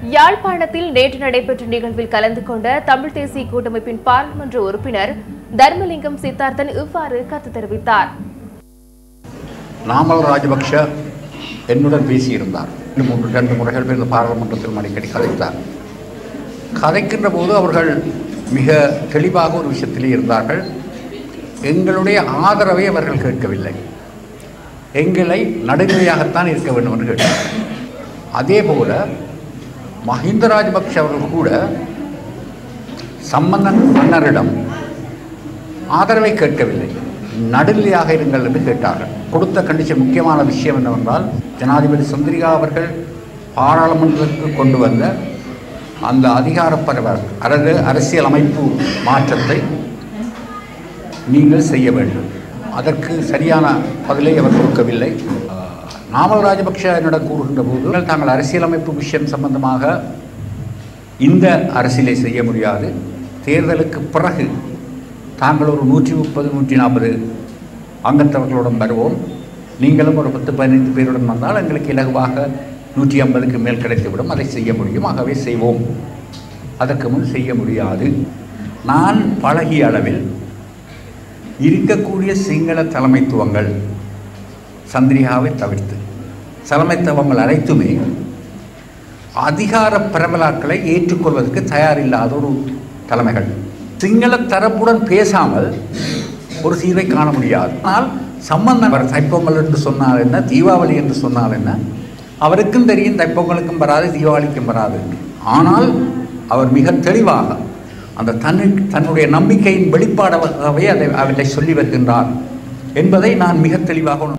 யாழ்ப்பாணத்தில் நேற்று நடைபெற்ற நிகழ்வில் கலந்து கொண்ட தமிழ் தேசிய கூட்டமைப்பின் பாராளுமன்ற உறுப்பினர் தர்மலிங்கம் சித்தார்த்தன் இவ்வாறு கருத்து தெரிவித்தார் நாமல் ராஜபக்ஷ என்னுடன் பேசியிருந்தார் இன்னும் மூன்று ரெண்டு முறைகள் இந்த பாராளுமன்றத்தில் அடிக்கடி கதைத்தார் கதைக்கின்ற போது அவர்கள் மிக தெளிவாக ஒரு விஷயத்திலே இருந்தார்கள் எங்களுடைய ஆதரவை அவர்கள் கேட்கவில்லை எங்களை நடுநிலையாகத்தான் இருக்க வேண்டும் என்று கேட்டார் அதே போல மஹிந்த ராஜபக்ஷ அவர்கள் கூட சம்பந்தன் மன்னரிடம் ஆதரவை கேட்கவில்லை நடுநிலையாக இருங்கள் என்று கேட்டார்கள் கொடுத்த கண்டிஷன் முக்கியமான விஷயம் என்னவென்றால் ஜனாதிபதி சந்திரிகா அவர்கள் பாராளுமன்றத்திற்கு கொண்டு வந்த அந்த அதிகாரப்பரவர் அல்லது அரசியல் அமைப்பு மாற்றத்தை நீங்கள் செய்ய வேண்டும் அதற்கு சரியான பதிலை அவர் கொடுக்கவில்லை ஆஹ், நாமல் ராஜபக்ஷ என்னிடம் கூறுகின்ற போது தாங்கள் அரசியலமைப்பு விஷயம் சம்பந்தமாக இந்த அரசியலை செய்ய முடியாது தேர்தலுக்கு பிறகு தாங்கள் ஒரு நூற்றி முப்பது நூற்றி நாற்பது அங்கத்தவர்களுடன் வருவோம் நீங்களும் ஒரு பத்து பதினைந்து பேருடன் வந்தால் எங்களுக்கு இலகுவாக நூற்றி ஐம்பதுக்கு மேல் கிடைத்துவிடும் அதை செய்ய முடியும் ஆகவே செய்வோம் அதற்கு முன் செய்ய முடியாது நான் பழகிய அளவில் இருக்கக்கூடிய சிங்கள தலைமைத்துவங்கள் சந்திரிகாவை தவிர்த்து தலைமைத்துவங்கள் அனைத்துமே அதிகார பிரபலாக்களை ஏற்றுக்கொள்வதற்கு தயாரில்லாத ஒரு தலைமைகள் சிங்கள தரப்புடன் பேசாமல் ஒரு தீர்வை காண முடியாது ஆனால் சம்பந்தம் அவர் தைப்பொங்கல் என்று சொன்னால் என்ன தீபாவளி என்று சொன்னால் என்ன அவருக்கும் தெரியும் தைப்பொங்கலுக்கும் வராது தீபாவளிக்கும் வராது ஆனால் அவர் மிக தெளிவாக அந்த தன்னு தன்னுடைய நம்பிக்கையின் வெளிப்பாடாகவே அதை அவற்றை சொல்லி வருகின்றார் என்பதை நான் மிக தெளிவாக உணர்ந்தேன்.